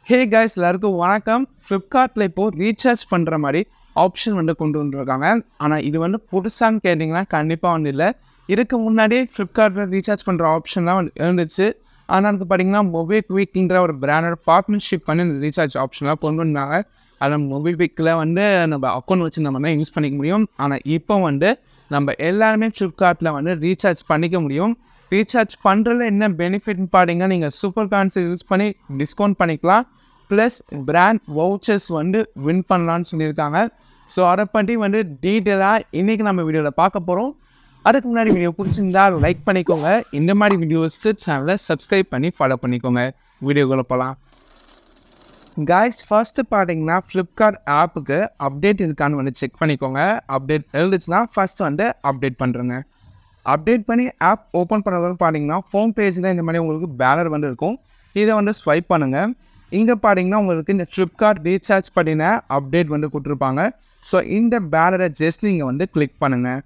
hey guys எல்லாருக்கும் வணக்கம் ஃப்ளிப்கார்ட்டில் இப்போது ரீசார்ஜ் பண்ணுற மாதிரி ஆப்ஷன் வந்து கொண்டு வந்துருக்காங்க ஆனால் இது வந்து புதுசான்னு கேட்டிங்கன்னா கண்டிப்பாக வந்து இல்லை இதுக்கு முன்னாடியே ஃப்ளிப்கார்ட்டில் ரீசார்ஜ் பண்ணுற ஆப்ஷன்லாம் வந்து இருந்துச்சு ஆனால் அதுக்கு பார்த்தீங்கன்னா மொபைல் குவிக்ன்ற ஒரு பிராண்டோட பார்ட்னர்ஷிப் பண்ணி இந்த ரீசார்ஜ் ஆப்ஷன்லாம் கொண்டு வந்தாங்க அதில் மொபைல் குவிக்கில் வந்து நம்ம அக்கௌண்ட் வச்சு நம்ம தான் யூஸ் பண்ணிக்க முடியும் ஆனால் இப்போ வந்து நம்ம எல்லாருமே ஃப்ளிப்கார்ட்டில் வந்து ரீசார்ஜ் பண்ணிக்க முடியும் ரீசார்ஜ் பண்ணுறதுல என்ன பெனிஃபிட்னு பார்த்தீங்கன்னா நீங்கள் சூப்பர் கார்ட்ஸை யூஸ் பண்ணி டிஸ்கவுண்ட் பண்ணிக்கலாம் ப்ளஸ் பிராண்ட் வவுச்சர்ஸ் வந்து வின் பண்ணலான்னு சொல்லியிருக்காங்க ஸோ அதை பற்றி வந்து டீட்டெயிலாக இன்றைக்கி நம்ம வீடியோவில் பார்க்க போகிறோம் அதுக்கு முன்னாடி வீடியோ பிடிச்சிருந்தா லைக் பண்ணிக்கோங்க இந்த மாதிரி வீடியோஸ்க்கு சேனலை சப்ஸ்கிரைப் பண்ணி ஃபாலோ பண்ணிக்கோங்க வீடியோக்குள்ளே போகலாம் காய்ஸ் ஃபர்ஸ்ட்டு பார்த்தீங்கன்னா ஃப்ளிப்கார்ட் ஆப்புக்கு அப்டேட் இருக்கான்னு வந்து செக் பண்ணிக்கோங்க அப்டேட் இருந்துச்சுன்னா ஃபர்ஸ்ட் வந்து அப்டேட் பண்ணுறேங்க அப்டேட் பண்ணி ஆப் ஓப்பன் பண்ணுறது பார்த்தீங்கன்னா ஹோம் பேஜில் இந்த மாதிரி உங்களுக்கு பேனர் வந்து இருக்கும் இதை வந்து ஸ்வைப் பண்ணுங்கள் இங்கே பார்த்தீங்கன்னா உங்களுக்கு இந்த ஃப்ளிப்கார்ட் ரீசார்ஜ் பண்ணின அப்டேட் வந்து கொடுத்துருப்பாங்க ஸோ இந்த பேனரை ஜஸ்ட் நீங்கள் வந்து கிளிக் பண்ணுங்கள்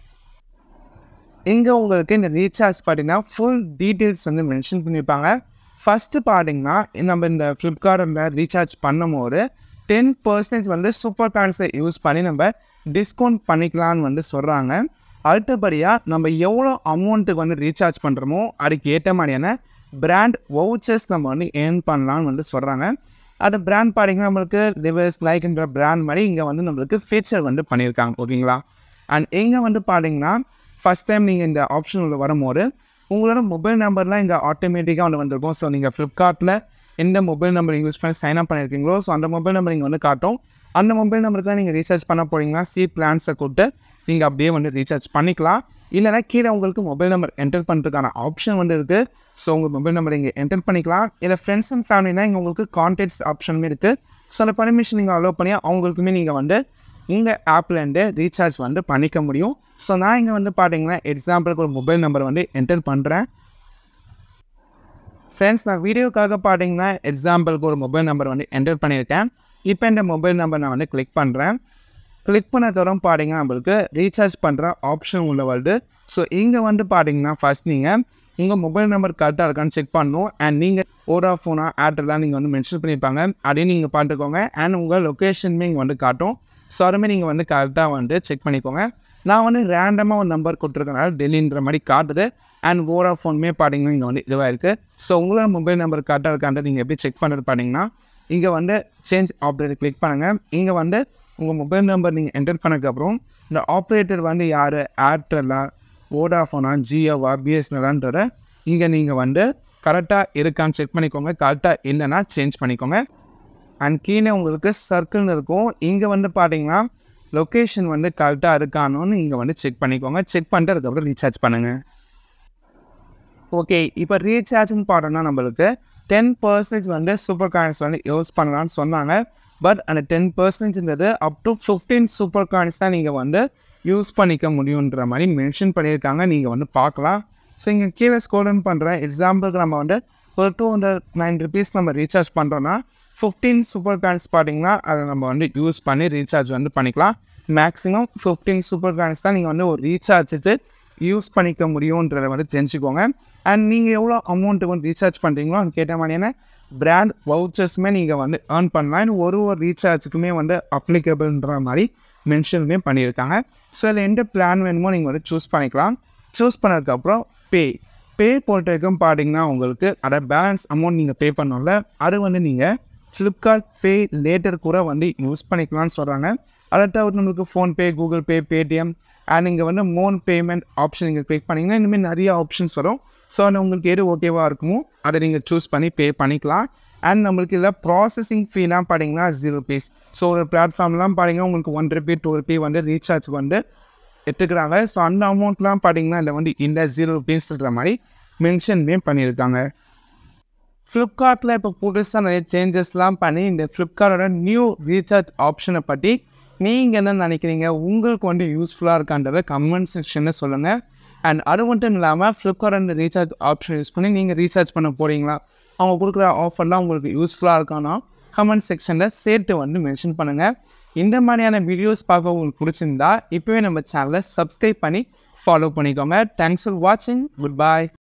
இங்கே உங்களுக்கு இந்த ரீசார்ஜ் பார்த்தீங்கன்னா ஃபுல் டீட்டெயில்ஸ் வந்து மென்ஷன் பண்ணியிருப்பாங்க ஃபஸ்ட்டு பார்த்தீங்கன்னா நம்ம இந்த ஃப்ளிப்கார்ட்டில் ரீசார்ஜ் பண்ணும்போது டென் பர்சன்டேஜ் வந்து சூப்பர் கார்ட்ஸை யூஸ் பண்ணி நம்ம டிஸ்கவுண்ட் பண்ணிக்கலான்னு வந்து சொல்கிறாங்க அடுத்தபடியாக நம்ம எவ்வளோ அமௌண்ட்டுக்கு வந்து ரீசார்ஜ் பண்ணுறோமோ அதுக்கு ஏற்ற மாதிரியான பிராண்ட் வவுச்சர்ஸ் நம்ம வந்து ஏர்ன் பண்ணலான்னு வந்து சொல்கிறாங்க அது பிராண்ட் பார்த்தீங்கன்னா நம்மளுக்கு ரிவர்ஸ் லைக்ன்ற பிராண்ட் மாதிரி இங்கே வந்து நம்மளுக்கு ஃபீச்சர் வந்து பண்ணியிருக்காங்க ஓகேங்களா அண்ட் இங்கே வந்து பார்த்தீங்கன்னா ஃபஸ்ட் டைம் நீங்கள் இந்த ஆப்ஷன் உள்ள வரும்போது உங்களோட மொபைல் நம்பர்லாம் இங்கே ஆட்டோமேட்டிக்காக வந்து வந்திருக்கும் ஸோ நீங்கள் ஃப்ளிப்கார்ட்டில் எந்த மொபைல் நம்பர் யூஸ் பண்ணி சைன் அப் பண்ணியிருக்கீங்களோ ஸோ அந்த மொபைல் நம்பர் இங்கே வந்து காட்டும் அந்த மொபைல் நம்பருக்கு நீங்கள் ரீசார்ஜ் பண்ண போகிறீங்கன்னா சி பிளான்ஸை கொடுத்து நீங்கள் அப்படியே வந்து ரீசார்ஜ் பண்ணிக்கலாம் இல்லைனா கீழே உங்களுக்கு மொபைல் நம்பர் என்டர் பண்ணுறதுக்கான ஆப்ஷன் வந்து இருக்குது ஸோ உங்கள் மொபைல் நம்பர் இங்கே என்டர் பண்ணிக்கலாம் இல்லை ஃப்ரெண்ட்ஸ் அண்ட் ஃபேமிலினா இங்கே உங்களுக்கு கான்டாக்ட்ஸ் ஆப்ஷனுமே இருக்குது ஸோ அந்த பர்மிஷன் நீங்கள் அலோவ் பண்ணி அவங்களுக்குமே நீங்கள் வந்து இந்த ஆப்லேருந்து ரீசார்ஜ் வந்து பண்ணிக்க முடியும் ஸோ நான் இங்கே வந்து பார்த்தீங்கன்னா எக்ஸாம்பிளுக்கு ஒரு மொபைல் நம்பர் வந்து என்டர் பண்ணுறேன் ஃப்ரெண்ட்ஸ் நான் வீடியோக்காக பார்த்தீங்கன்னா எக்ஸாம்பிளுக்கு ஒரு மொபைல் நம்பர் வந்து என்டர் பண்ணியிருக்கேன் இப்போ இந்த மொபைல் நம்பர் நான் வந்து கிளிக் பண்ணுறேன் கிளிக் பண்ணதுக்கப்புறம் பார்த்தீங்கன்னா நம்மளுக்கு ரீசார்ஜ் பண்ணுற ஆப்ஷன் உள்ள வருது ஸோ இங்கே வந்து பார்த்தீங்கன்னா ஃபஸ்ட் நீங்கள் உங்கள் மொபைல் நம்பர் கரெக்டாக இருக்கான்னு செக் பண்ணணும் அண்ட் நீங்கள் ஓடாஃபோனா ஏர்டெல்லாம் நீங்கள் வந்து மென்ஷன் பண்ணியிருப்பாங்க அதையும் நீங்கள் பார்த்துக்கோங்க அண்ட் உங்கள் லொக்கேஷனுமே இங்கே வந்து காட்டும் ஸோ அதுவுமே நீங்கள் வந்து கரெக்டாக வந்து செக் பண்ணிக்கோங்க நான் வந்து ரேண்டமாக ஒரு நம்பர் கொடுத்துருக்கனால டெல்லின்ற மாதிரி காட்டுது அண்ட் ஓடாஃபோனுமே பார்த்தீங்கன்னா இங்கே வந்து இதுவாக இருக்குது ஸோ உங்களோட மொபைல் நம்பர் கரெக்டாக இருக்கான்ட்டு நீங்கள் எப்படி செக் பண்ணுறது பார்த்தீங்கன்னா இங்கே வந்து சேஞ்ச் ஆப்ரேட்டர் கிளிக் பண்ணுங்கள் இங்கே வந்து உங்கள் மொபைல் நம்பர் நீங்கள் என்டர் பண்ணதுக்கப்புறம் இந்த ஆப்ரேட்டர் வந்து யார் ஏர்டெல்லா வோடாஃபோனா ஜியோவா பிஎஸ்என்எல்லான்றத இங்கே நீங்கள் வந்து கரெக்டாக இருக்கான்னு செக் பண்ணிக்கோங்க கரெக்டாக இல்லைன்னா சேஞ்ச் பண்ணிக்கோங்க அண்ட் கீழே உங்களுக்கு சர்க்கிள்னு இருக்கும் இங்கே வந்து பார்த்தீங்கன்னா லொக்கேஷன் வந்து கரெக்டாக இருக்கானோன்னு இங்கே வந்து செக் பண்ணிக்கோங்க செக் பண்ணிட்டு அதுக்கப்புறம் ரீசார்ஜ் பண்ணுங்கள் ஓகே இப்போ ரீசார்ஜ்னு பார்த்தோன்னா நம்மளுக்கு டென் பர்சன்டேஜ் வந்து சூப்பர் காயின்ஸ் வந்து யூஸ் பண்ணலான்னு சொன்னாங்க பட் அந்த டென் பர்சன்டேஜ்ன்றது up to fifteen super coins தான் நீங்கள் வந்து யூஸ் பண்ணிக்க முடியுன்ற மாதிரி மென்ஷன் பண்ணியிருக்காங்க நீங்கள் வந்து பார்க்கலாம் ஸோ இங்கே கீழே ஸ்கோலன் பண்ணுறேன் எக்ஸாம்பிளுக்கு நம்ம வந்து ஒரு டூ ஹண்ட்ரட் நைன் ருபீஸ் நம்ம ரீசார்ஜ் பண்ணுறோன்னா ஃபிஃப்டீன் சூப்பர் காயின்ஸ் பார்த்தீங்கன்னா அதை நம்ம வந்து யூஸ் பண்ணி ரீசார்ஜ் வந்து பண்ணிக்கலாம் மேக்ஸிமம் ஃபிஃப்டீன் சூப்பர் காயின்ஸ் தான் நீங்கள் வந்து ஒரு ரீசார்ஜுக்கு யூஸ் பண்ணிக்க முடியுன்றதை வந்து தெரிஞ்சுக்கோங்க அண்ட் நீங்கள் எவ்வளோ அமௌண்ட்டுக்கு வந்து ரீசார்ஜ் பண்ணுறீங்களோ அது கேட்ட மாதிரியான பிராண்ட் வவுச்சர்ஸுமே நீங்கள் வந்து ஏர்ன் பண்ணலாம் இன்னும் ஒரு ஒரு ரீசார்ஜுக்குமே வந்து அப்ளிகபிள்ன்ற மாதிரி மென்ஷனுமே பண்ணியிருக்காங்க ஸோ இதில் எந்த பிளான் வேணுமோ நீங்கள் வந்து சூஸ் பண்ணிக்கலாம் சூஸ் பண்ணதுக்கப்புறம் பே பே பொறுத்த வரைக்கும் பார்த்தீங்கன்னா உங்களுக்கு அதை பேலன்ஸ் அமௌண்ட் நீங்கள் பே பண்ணோம்ல அது வந்து நீங்கள் ஃப்ளிப்கார்ட் பே லேட்டர் கூட வந்து யூஸ் பண்ணிக்கலாம்னு சொல்கிறாங்க அதை தவிர நம்மளுக்கு PhonePe Google Pay Paytm and இங்கே வந்து மோன் பேமெண்ட் ஆப்ஷன் நீங்கள் கிளிக் பண்ணிங்கன்னா இனிமேல் நிறைய ஆப்ஷன்ஸ் வரும் ஸோ அது உங்களுக்கு எது ஓகேவாக இருக்குமோ அதை நீங்கள் சூஸ் பண்ணி பே பண்ணிக்கலாம் அண்ட் நம்மளுக்கு இல்லை ப்ராசஸிங் ஃபீலாம் பார்த்தீங்கன்னா ஜீரோ ருபீஸ் ஸோ ஒரு பிளாட்ஃபார்ம்லாம் பார்த்தீங்கன்னா உங்களுக்கு ஒன் ருபி டூ ருபி வந்து ரீசார்ஜ் வந்து எடுத்துக்கிறாங்க ஸோ அந்த அமௌண்ட்லாம் பார்த்தீங்கன்னா இல்லை வந்து இந்த ஜீரோ ருபீஸ்ன்ற மாதிரி மென்ஷன்மே பண்ணியிருக்காங்க ஃப்ளிப்கார்ட்டில் இப்போ புதுசாக நிறைய சேஞ்சஸ்லாம் பண்ணி இந்த ஃப்ளிப்கார்ட்டோட நியூ ரீசார்ஜ் ஆப்ஷனை பற்றி நீங்கள் என்ன நினைக்கிறீங்க உங்களுக்கு வந்து யூஸ்ஃபுல்லாக இருக்கான்றத கமெண்ட் செக்ஷனில் சொல்லுங்கள் அண்ட் அது மட்டும் இல்லாமல் ஃப்ளிப்கார்ட் அந்த ரீசார்ஜ் ஆப்ஷன் யூஸ் பண்ணி நீங்கள் ரீசார்ஜ் பண்ண போகிறீங்களா அவங்க கொடுக்குற ஆஃபர்லாம் உங்களுக்கு யூஸ்ஃபுல்லாக இருக்கானா கமெண்ட் செக்ஷனில் சேர்த்து வந்து மென்ஷன் பண்ணுங்கள் இந்த மாதிரியான வீடியோஸ் பார்க்க உங்களுக்கு பிடிச்சிருந்தா இப்போவே நம்ம சேனலை சப்ஸ்கிரைப் பண்ணி ஃபாலோ பண்ணிக்கோங்க தேங்க்ஸ் ஃபார் வாட்சிங் குட் பாய்